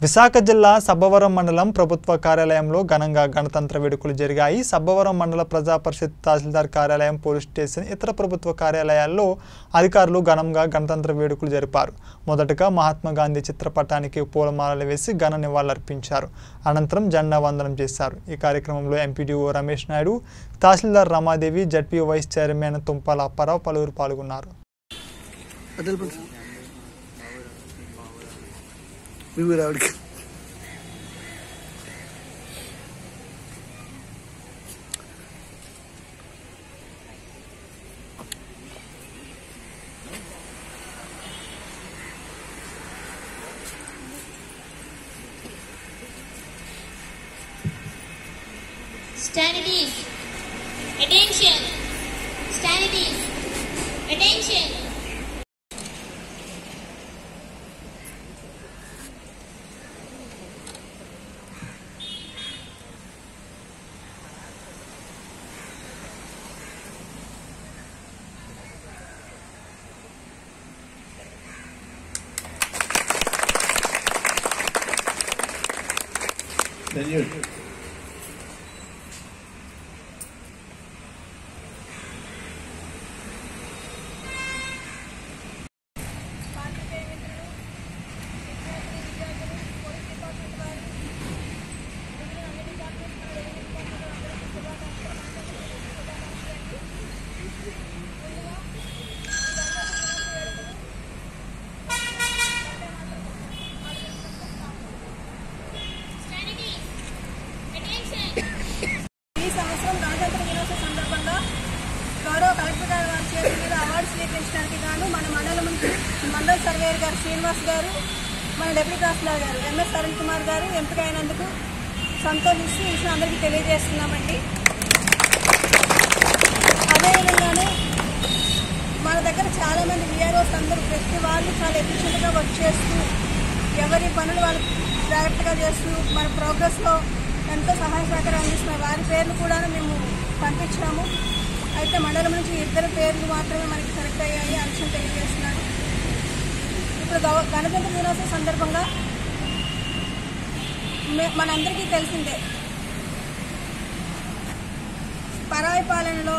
విశాఖ జిల్లా సబ్బవరం మండలం ప్రభుత్వ కార్యాలయంలో ఘనంగా గణతంత్ర వేడుకలు జరిగాయి సబ్బవరం మండల ప్రజా పరిషత్ తహసీల్దార్ కార్యాలయం పోలీస్ స్టేషన్ ఇతర ప్రభుత్వ కార్యాలయాల్లో అధికారులు ఘనంగా గణతంత్ర వేడుకలు జరిపారు మొదటగా మహాత్మా గాంధీ చిత్రపటానికి పూలమాలలు వేసి ఘన నివాళులర్పించారు అనంతరం జెండా వందనం చేశారు ఈ కార్యక్రమంలో ఎంపీడీఓ రమేష్ నాయుడు తహసీల్దార్ Ramadevi ZP vice chairman Tumpala Apparao పలువురు పాల్గొన్నారు అదల్పండి మీ ఊరు ఆవిడకి Stand at ease. Attention. Stand at ease. Attention. Salute. Stand at ease. Attention. ఈ సంవత్సరం గణతంత్ర దినోత్సవ సందర్భంగా గౌరవ కలెక్టర్ గారు వారి చేతుల మీద అవార్డు స్వీకరించడానికి గాను మన మండలం నుంచి మండల సర్వేయర్ గారు శ్రీనివాస్ గారు మన డెప్యూటీ తహసీల్దార్ గారు ఎంఎస్ అరుణ్ కుమార్ గారు ఎంపికైనందుకు సంతోషిస్తూ ఈ విషయం అందరికీ తెలియజేస్తున్నామండి అదేవిధంగానే మన దగ్గర చాలా మంది విఆర్ఓస్ అందరూ ప్రతి వాళ్ళు చాలా ఎఫిషియెంట్గా వర్క్ చేస్తూ ఎవరి పనులు వాళ్ళు జాగ్రత్తగా చేస్తూ మన ప్రోగ్రెస్లో ఎంతో సహాయ సహకారం అందిస్తున్నారు వారి పేర్లు కూడా మేము పంపించాము అయితే మండలం నుంచి ఇద్దరు పేర్లు మాత్రమే మనకి సెలెక్ట్ అయ్యాయి ఆ విషయం తెలియజేస్తున్నాను ఇప్పుడు గవ- గణతంత్ర దినోత్సవం సందర్భంగా మే- మనందరికీ తెలిసిందే పరాయి పాలనలో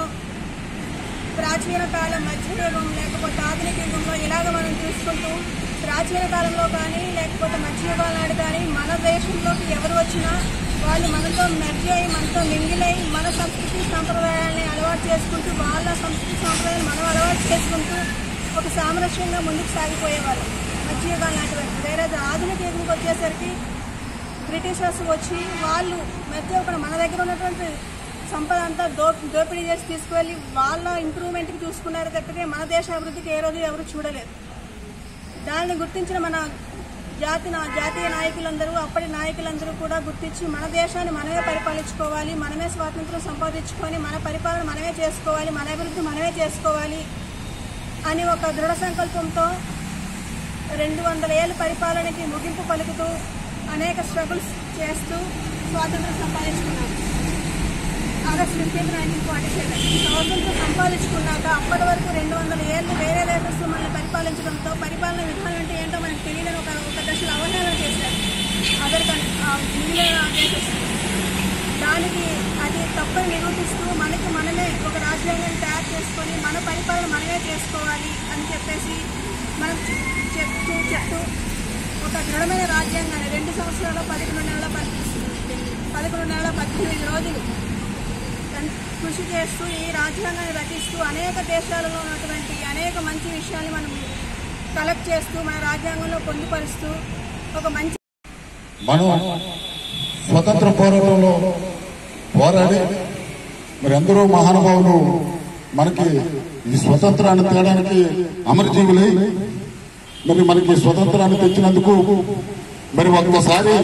ప్రాచీన కాలం మధ్యయుగం లేకపోతే ఆధునిక యుగంలో ఇలాగ మనం చూసుకుంటూ ప్రాచీన కాలంలో కానీ లేకపోతే మధ్యయుగాల నాడు కానీ మన దేశంలోకి ఎవరు వచ్చినా వాళ్ళు మనతో మెర్జ్ అయ్యి మనతో మింగిలై మన సంస్కృతి సాంప్రదాయాల్ని అలవాటు చేసుకుంటూ వాళ్ళ సంస్కృతి సాంప్రదాయాలు మనం అలవాటు చేసుకుంటూ ఒక సామరస్యంగా ముందుకు సాగిపోయేవారు మధ్యయుగాల నాటి వరకు వేరే ఆధునిక యుగంకి వచ్చేసరికి బ్రిటిషర్స్ వచ్చి వాళ్ళు మధ్య ఒక మన దగ్గర ఉన్నటువంటి సంపద అంతా దో దోపిడీ చేసి తీసుకువెళ్ళి వాళ్ళ ఇంప్రూవ్మెంట్కి చూసుకున్నారు తప్పితే మన దేశ అభివృద్ధికి ఏ రోజు ఎవరు చూడలేదు దానిని గుర్తించిన మన జాతి నా- జాతీయ నాయకులందరూ అప్పటి నాయకులందరూ కూడా గుర్తించి మన దేశాన్ని మనమే పరిపాలించుకోవాలి మనమే స్వాతంత్రం సంపాదించుకొని మన పరిపాలన మనమే చేసుకోవాలి మన అభివృద్ధి మనమే చేసుకోవాలి అని ఒక దృఢ సంకల్పంతో రెండు వందల ఏళ్ళ పరిపాలనకి ముగింపు పలుకుతూ అనేక స్ట్రగుల్స్ చేస్తూ స్వాతంత్రం సంపాదించుకున్నాం August fifteenth nineteen forty seven స్వాతంత్రం సంపాదించుకున్నాక అప్పటి వరకు రెండు వందల ఏళ్ళు వేరే దేశస్తులు మనల్ని పరిపాలించడంతో పరిపాలన విధానం అంటే ఏంటో మనకు తెలియదని ఒక ఒక దశలో అవహేళన చేశారు అదర్ కన్- ఆ మిగిలిన దేశస్తులు దానికి అది తప్పని నిరూపిస్తూ మనకి మనమే ఒక రాజ్యాంగాన్ని తయారు చేసుకొని మన పరిపాలన మనమే చేసుకోవాలి అని చెప్పేసి మనం చె- చెప్తూ చెప్తూ ఒక దృఢమైన రాజ్యాంగాన్ని రెండు సంవత్సరాల పదకొండు నెలల పద్- పదకొండు నెలల పద్దెనిమిది రోజులు ఎన్- కృషి చేస్తూ ఈ రాజ్యాంగాన్ని రచిస్తూ అనేక దేశాలలో ఉన్నటువంటి అనేక మంచి విషయాల్ని మనం కలెక్ట్ చేస్తూ మన రాజ్యాంగంలో పొందుపరుస్తూ ఒక మంచి మనం స్వతంత్ర పోరాటంలో పోరాడి మరి ఎందరో మహానుభావులు మనకి ఈ స్వతంత్రాన్ని తేడానికి అమరజీవులై మరి మనకి స్వతంత్రాన్ని తెచ్చినందుకు మరి ఒక్కసారి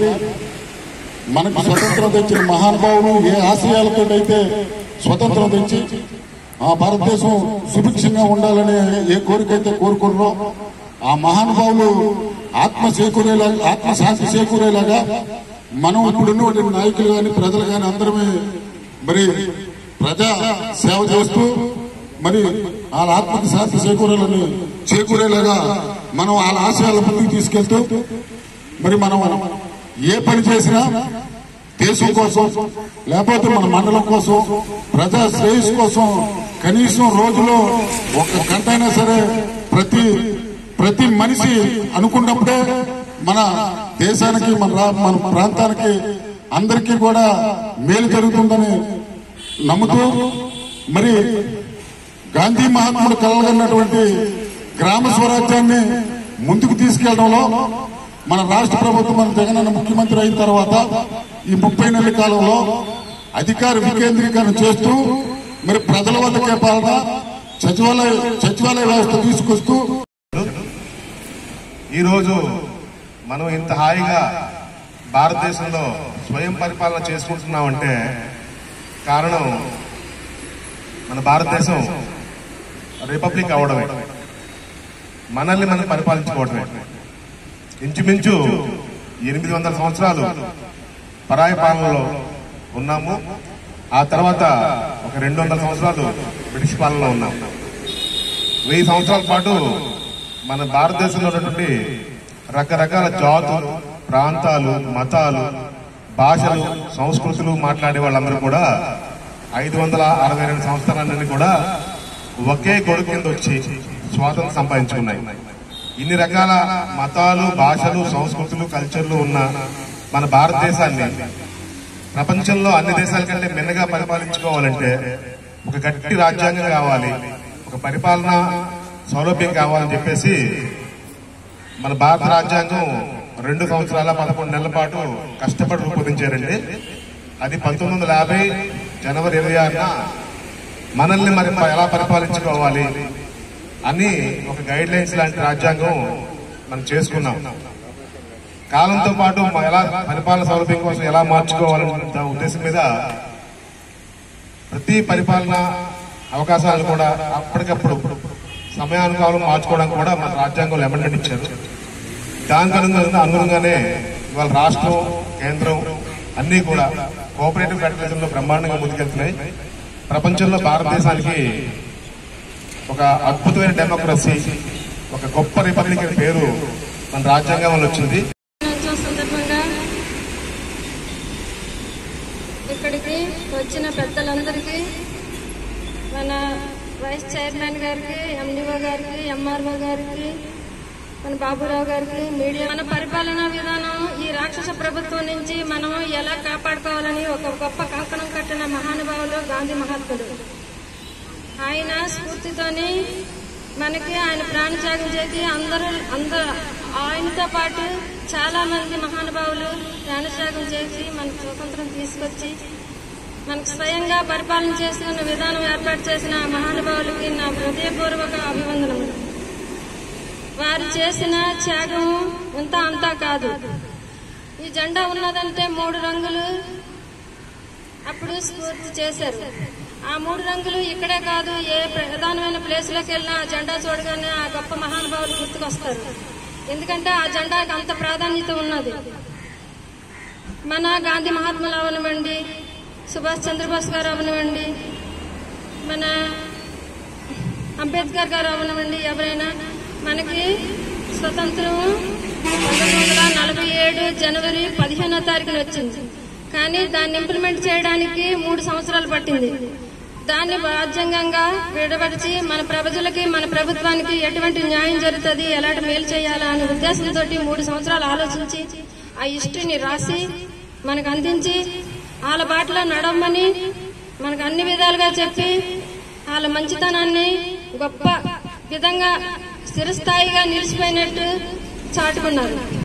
మనకు స్వతంత్రం తెచ్చిన మహానుభావులు ఏ ఆశయాలతో అయితే స్వతంత్రం తెచ్చి ఆ భారతదేశం సుభిక్షంగా ఉండాలని ఏ కోరిక అయితే కోరుకున్నారో ఆ మహానుభావులు ఆత్మ చేకూరేలా ఆత్మ శాంతి చేకూరేలాగా మనం ఇప్పుడున్నటువంటి నాయకులు కానీ ప్రజలు కానీ అందరమే మరి ప్రజా సేవ చేస్తూ మరి వాళ్ళ ఆత్మకి శాంతి చేకూరాలని చేకూరేలాగా మనం వాళ్ళ ఆశయాల ముందుకు తీసుకెళ్తూ మరి మనం ఏ పని చేసినా దేశం కోసం లేకపోతే మన మండలం కోసం ప్రజా శ్రేయస్ కోసం కనీసం రోజులో ఒక గంట అయినా సరే ప్రతి ప్రతి మనిషి అనుకున్నప్పుడే మన దేశానికి మన రా- మన ప్రాంతానికి అందరికీ కూడా మేలు జరుగుతుందని నమ్ముతూ మరి గాంధీ మహాత్ముడు కలగన్నటువంటి గ్రామ స్వరాజ్యాన్ని ముందుకు తీసుకెళ్లడంలో మన రాష్ట్ర ప్రభుత్వం మన జగనన్న ముఖ్యమంత్రి అయిన తర్వాత ఈ ముప్పై నెలల కాలంలో అధికార వికేంద్రీకరణ చేస్తూ మరి ప్రజల వద్దకే పాలన సచివాలయ సచివాలయ వ్యవస్థ తీసుకొస్తూ ఈరోజు మనం ఇంత హాయిగా భారతదేశంలో స్వయం పరిపాలన చేసుకుంటున్నామంటే కారణం మన భారతదేశం రిపబ్లిక్ అవడమే మనల్ని మనం పరిపాలించుకోవడమే ఇంచుమించు ఎనిమిది వందల సంవత్సరాలు పరాయి పాలనలో ఉన్నాము ఆ తర్వాత ఒక రెండు వందల సంవత్సరాలు బ్రిటిష్ పాలనలో ఉన్నాము వెయ్యి సంవత్సరాల పాటు మన భారతదేశంలో ఉన్నటువంటి రకరకాల జాతులు ప్రాంతాలు మతాలు భాషలు సంస్కృతులు మాట్లాడే వాళ్ళందరూ కూడా ఐదు వందల అరవై రెండు సంవత్సరాలన్నీ కూడా ఒకే గొడుగు కింద వచ్చి స్వాతంత్రం సంపాదించుకున్నాయి ఇన్ని రకాల మతాలు భాషలు సంస్కృతులు కల్చర్లు ఉన్న మన భారతదేశాన్ని ప్రపంచంలో అన్ని దేశాల కంటే మెన్నగా పరిపాలించుకోవాలంటే ఒక గట్టి రాజ్యాంగం కావాలి ఒక పరిపాలన సౌలభ్యం కావాలని చెప్పేసి మన భారత రాజ్యాంగం రెండు సంవత్సరాల పదకొండు నెలల పాటు కష్టపడి రూపొందించారండి అది పంతొమ్మిది వందల యాభై జనవరి ఇరవై ఆరున మనల్ని మరి ఎలా పరిపాలించుకోవాలి అని ఒక గైడ్ లైన్స్ లాంటి రాజ్యాంగం మనం చేసుకున్నాం కాలంతో పాటు మ- ఎలా పరిపాలన సౌలభ్యం కోసం ఎలా మార్చుకోవాలనే ఉద్దేశం మీద ప్రతి పరిపాలన అవకాశాలు కూడా అప్పటికప్పుడు సమయానుకాలం మార్చుకోవడానికి కూడా మన రాజ్యాంగంలో అమెండ్మెంట్ ఇచ్చారు దానికి అనుగుణంగా అనుగుణంగానే ఇవాళ రాష్ట్రం కేంద్రం అన్ని కూడా కోఆపరేటివ్ ఫెడరలిజంలో బ్రహ్మాండంగా ముందుకెళ్తున్నాయి ప్రపంచంలో భారతదేశానికి ఒక అద్భుతమైన డెమోక్రసీ ఒక గొప్ప రిపబ్లిక్ అనే పేరు మన రాజ్యాంగం వల్ల వచ్చింది దినోత్సవం సందర్భంగా ఇక్కడికి వచ్చిన పెద్దలందరికీ మన వైస్ చైర్మన్ గారికి ఎండిఓ గారికి ఎంఆర్ఓ గారికి మన బాబురావు గారికి మీడియా మన పరిపాలనా విధానం ఈ రాక్షస ప్రభుత్వం నుంచి మనం ఎలా కాపాడుకోవాలని ఒక గొప్ప కంకణం కట్టిన మహానుభావులు గాంధీ మహాత్ముడు ఆయన స్ఫూర్తితోని మనకి ఆయన ప్రాణత్యాగం చేసి అందరూ అందరూ ఆయనతో పాటు చాలా మంది మహానుభావులు ప్రాణత్యాగం చేసి మనకు స్వతంత్రం తీసుకొచ్చి మనకు స్వయంగా పరిపాలన చేసుకున్న విధానం ఏర్పాటు చేసిన ఆ మహానుభావులకి నా హృదయపూర్వక అభివందనములు వారు చేసిన త్యాగం ఇంత అంతా కాదు ఈ జెండా ఉన్నదంటే మూడు రంగులు అప్పుడు స్ఫూర్తి చేశారు ఆ మూడు రంగులు ఇక్కడే కాదు ఏ ప్రధానమైన ప్లేస్ లోకి వెళ్ళినా ఆ జెండా చూడగానే ఆ గొప్ప మహానుభావులు గుర్తుకొస్తారు ఎందుకంటే ఆ జెండాకి అంత ప్రాధాన్యత ఉన్నది మన గాంధీ మహాత్ములు అవనివ్వండి సుభాష్ చంద్రబోస్ గారు అవనివ్వండి మన అంబేద్కర్ గారు అవనివ్వండి ఎవరైనా మనకి స్వతంత్రం పంతొమ్మిది వందల నలభై ఏడు జనవరి పదిహేనో తారీఖున వచ్చింది కానీ దాన్ని ఇంప్లిమెంట్ చేయడానికి మూడు సంవత్సరాలు పట్టింది దాన్ని రాజ్యాంగంగా విడబడిచి మన ప్రజలకి మన ప్రభుత్వానికి ఎటువంటి న్యాయం జరుగుతుంది ఎలాంటి మేలు చేయాలా అనే ఉద్దేశంతో మూడు సంవత్సరాలు ఆలోచించి ఆ హిస్టరీని రాసి మనకు అందించి వాళ్ళ బాటలో నడవమని మనకు అన్ని విధాలుగా చెప్పి వాళ్ళ మంచితనాన్ని గొప్ప విధంగా స్థిరస్థాయిగా నిలిచిపోయినట్టు చాటుకున్నారు